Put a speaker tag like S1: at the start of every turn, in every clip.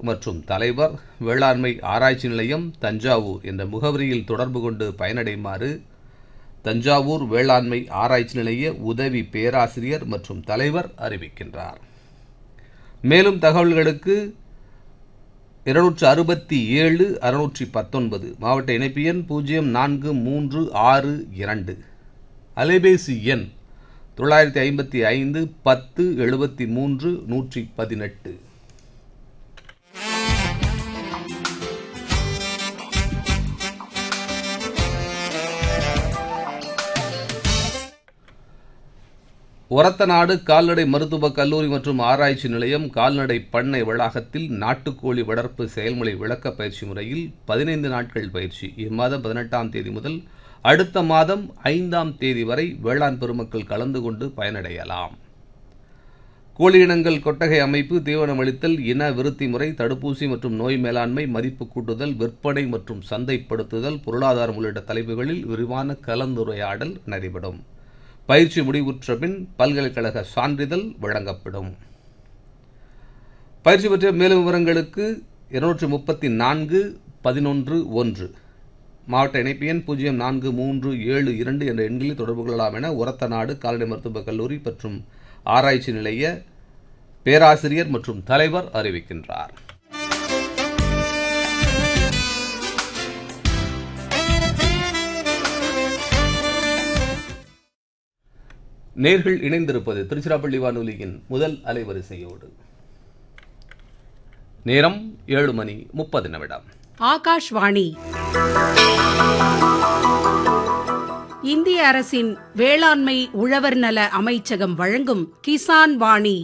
S1: மற்றும் தலைவர் வேளாண்மை ஆராய்ச்சி நிலையம் தஞ்சாவூர் என்ற முகவரியில் தொடர்பு கொண்டு பயனடையுமாறு தஞ்சாவூர் வேளாண்மை ஆராய்ச்சி நிலைய உதவி பேராசிரியர் மற்றும் தலைவர் அறிவிக்கின்றார் மேலும் தகவல்களுக்கு இருநூற்று அறுபத்தி ஏழு அறுநூற்றி பத்தொன்பது மாவட்ட இணைப்பு எண் பூஜ்ஜியம் நான்கு மூன்று ஆறு இரண்டு அலைபேசி எண் தொள்ளாயிரத்தி ஐம்பத்தி ஐந்து பத்து எழுபத்தி மூன்று நூற்றி பதினெட்டு ஒரத்தநாடு கால்நடை மருத்துவக் கல்லூரி மற்றும் ஆராய்ச்சி நிலையம் கால்நடை பண்ணை வளாகத்தில் நாட்டுக்கோழி வளர்ப்பு செயல்முறை விளக்க பயிற்சி முறையில் பதினைந்து நாட்கள் பயிற்சி இம்மாதம் பதினெட்டாம் தேதி முதல் அடுத்த மாதம் ஐந்தாம் தேதி வரை வேளாண் பெருமக்கள் கலந்து கொண்டு பயனடையலாம் கோழி இனங்கள் கொட்டகை அமைப்பு தீவனம் அளித்தல் இன விருத்தி முறை தடுப்பூசி மற்றும் நோய் மேலாண்மை மதிப்பு கூட்டுதல் விற்பனை மற்றும் சந்தைப்படுத்துதல் பொருளாதாரம் உள்ளிட்ட தலைப்புகளில் விரிவான கலந்துரையாடல் நடைபெறும் பயிற்சி முடிவுற்ற பின் பல்கலைக்கழக சான்றிதழ் வழங்கப்படும் பயிற்சி பற்றிய மேலும் விவரங்களுக்கு இருநூற்றி முப்பத்தி நான்கு பதினொன்று ஒன்று மாவட்ட இணைப்பு எண் பூஜ்ஜியம் நான்கு மூன்று ஏழு இரண்டு என்ற எண்களில் தொடர்பு கொள்ளலாம் என உரத்த நாடு கால்நடை மருத்துவக் கல்லூரி மற்றும் ஆராய்ச்சி நிலைய பேராசிரியர் மற்றும் தலைவர் அறிவிக்கின்றார் நேர்கள் இணைந்திருப்பது திருச்சிராப்பள்ளி வானொலியின் முதல் அலைவரிசையோடு நேரம் ஏழு மணி முப்பது நிமிடம்
S2: ஆகாஷ்வாணி இந்திய அரசின் வேளாண்மை உழவர் நல அமைச்சகம் வழங்கும் கிசான் வாணி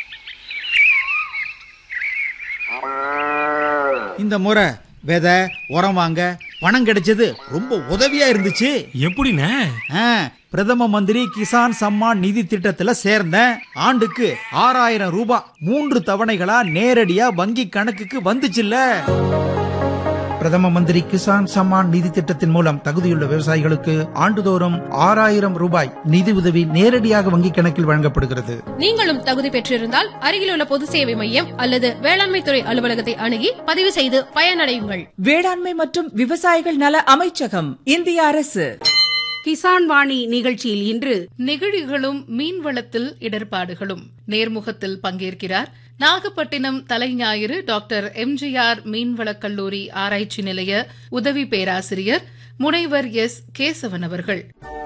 S3: இந்த முறை விதை உரம் வாங்க பணம் கிடைச்சது ரொம்ப உதவியா இருந்துச்சு
S4: எப்படிண்ணே
S3: ஆ, பிரதம மந்திரி கிசான் சம்மான் நிதி திட்டத்துல சேர்ந்தேன் ஆண்டுக்கு ஆறாயிரம் ரூபாய் மூன்று தவணைகளா நேரடியா வங்கி கணக்குக்கு வந்துச்சுல்ல
S5: பிரதம மந்திரி கிசான் சம்மான் நிதி திட்டத்தின் மூலம் தகுதியுள்ள விவசாயிகளுக்கு ஆண்டுதோறும் ஆறாயிரம் ரூபாய் நிதி உதவி நேரடியாக வங்கிக் கணக்கில் வழங்கப்படுகிறது
S6: நீங்களும் தகுதி பெற்றிருந்தால் அருகிலுள்ள பொது சேவை மையம் அல்லது வேளாண்மை துறை அலுவலகத்தை அணுகி பதிவு செய்து பயனடையுங்கள்
S7: வேளாண்மை மற்றும் விவசாயிகள் நல அமைச்சகம் இந்திய அரசு
S2: கிசான் வாணி நிகழ்ச்சியில் இன்று
S8: நெகிழிகளும் மீன்வளத்தில் இடர்பாடுகளும் நேர்முகத்தில் பங்கேற்கிறார் நாகப்பட்டினம் தலைஞாயிறு டாக்டர் எம்ஜிஆர் மீன்வளக் கல்லூரி ஆராய்ச்சி நிலைய உதவி பேராசிரியர் முனைவர் எஸ் கேசவன் அவர்கள்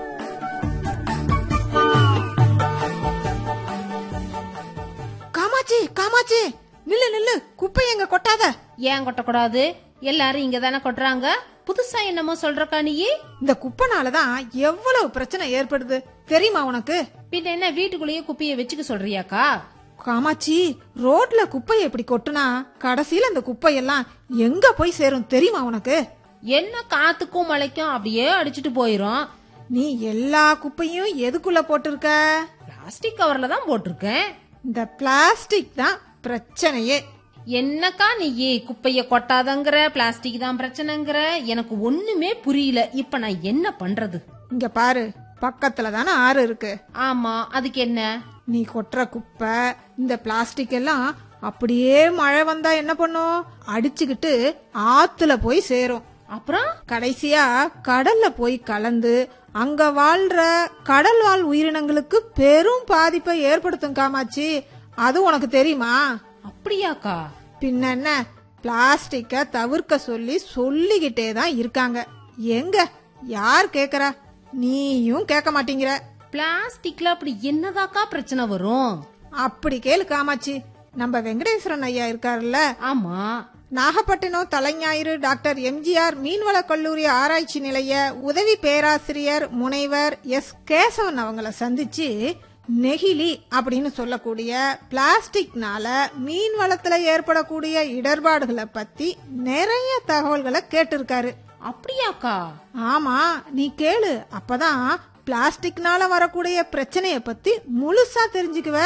S9: காமாச்சி காமாச்சி நில்லு நில்லு குப்பை எங்க கொட்டாத
S6: ஏன் கொட்டக்கூடாது எல்லாரும் இங்க தானே கொட்டுறாங்க புதுசா என்னமோ சொல்றக்கா நீயே
S9: இந்த குப்பைனாலதான் எவ்வளவு பிரச்சனை ஏற்படுது தெரியுமா உனக்கு
S6: பின்ன என்ன வீட்டுக்குள்ளேயே குப்பைய வச்சுக்க சொல்றியாக்கா
S9: காமாட்சி ரோட்ல குப்பையை இப்படி கொட்டுனா கடைசியில அந்த குப்பையெல்லாம் எங்க போய் சேரும் தெரியுமா உனக்கு
S6: என்ன காத்துக்கும் மழைக்கும் அப்படியே அடிச்சிட்டு போயிரும்
S9: நீ எல்லா குப்பையும் எதுக்குள்ள போட்டிருக்க
S6: பிளாஸ்டிக் கவர்ல தான் போட்டிருக்கேன்
S9: இந்த பிளாஸ்டிக் தான் பிரச்சனையே
S6: என்னக்கா நீயே குப்பைய கொட்டாதங்கிற பிளாஸ்டிக் தான் பிரச்சனைங்கிற எனக்கு ஒண்ணுமே புரியல இப்ப நான் என்ன பண்றது
S9: இங்க பாரு பக்கத்துல தானே ஆறு இருக்கு
S6: ஆமா அதுக்கு என்ன
S9: நீ கொட்டுற குப்பை இந்த பிளாஸ்டிக் எல்லாம் அப்படியே மழை வந்தா என்ன பண்ணும் அடிச்சுக்கிட்டு ஆத்துல போய் சேரும்
S6: அப்புறம்
S9: கடைசியா கடல்ல போய் கலந்து அங்க வாழ்ற கடல் வாழ் உயிரினங்களுக்கு பெரும் பாதிப்பை ஏற்படுத்தும் காமாச்சி அது உனக்கு தெரியுமா
S6: அப்படியாக்கா
S9: பின்ன என்ன பிளாஸ்டிக்க தவிர்க்க சொல்லி சொல்லிக்கிட்டே தான் இருக்காங்க எங்க யார் கேக்குறா நீயும் கேட்க மாட்டேங்கிற
S6: பிளாஸ்டிக்ல அப்படி என்னதாக்கா பிரச்சனை வரும்
S9: அப்படி கேளு காமாச்சி நம்ம வெங்கடேஸ்வரன் ஐயா இருக்காருல்ல
S6: ஆமா
S9: நாகப்பட்டினம் தலைஞாயிறு டாக்டர் எம்ஜிஆர் மீன்வள கல்லூரி ஆராய்ச்சி நிலைய உதவி பேராசிரியர் முனைவர் எஸ் கேசவன் அவங்கள சந்திச்சு நெகிழி அப்படின்னு சொல்லக்கூடிய பிளாஸ்டிக்னால மீன் வளத்துல ஏற்படக்கூடிய இடர்பாடுகளை பத்தி நிறைய தகவல்களை கேட்டிருக்காரு
S6: அப்படியாக்கா
S9: ஆமா நீ கேளு அப்பதான் பிளாஸ்டிக்னால வரக்கூடிய பிரச்சனைய பத்தி முழுசா தெரிஞ்சுக்குவ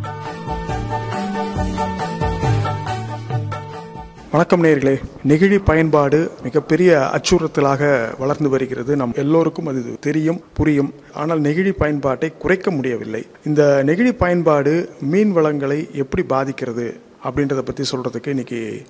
S10: வணக்கம் நேர்களே நெகிழி பயன்பாடு மிகப்பெரிய அச்சுறுத்தலாக வளர்ந்து வருகிறது நம் எல்லோருக்கும் அது தெரியும் புரியும் ஆனால் நெகிழி பயன்பாட்டை குறைக்க முடியவில்லை இந்த நெகிழி பயன்பாடு மீன் வளங்களை எப்படி பாதிக்கிறது அப்படின்றத பற்றி சொல்றதுக்கு இன்னைக்கு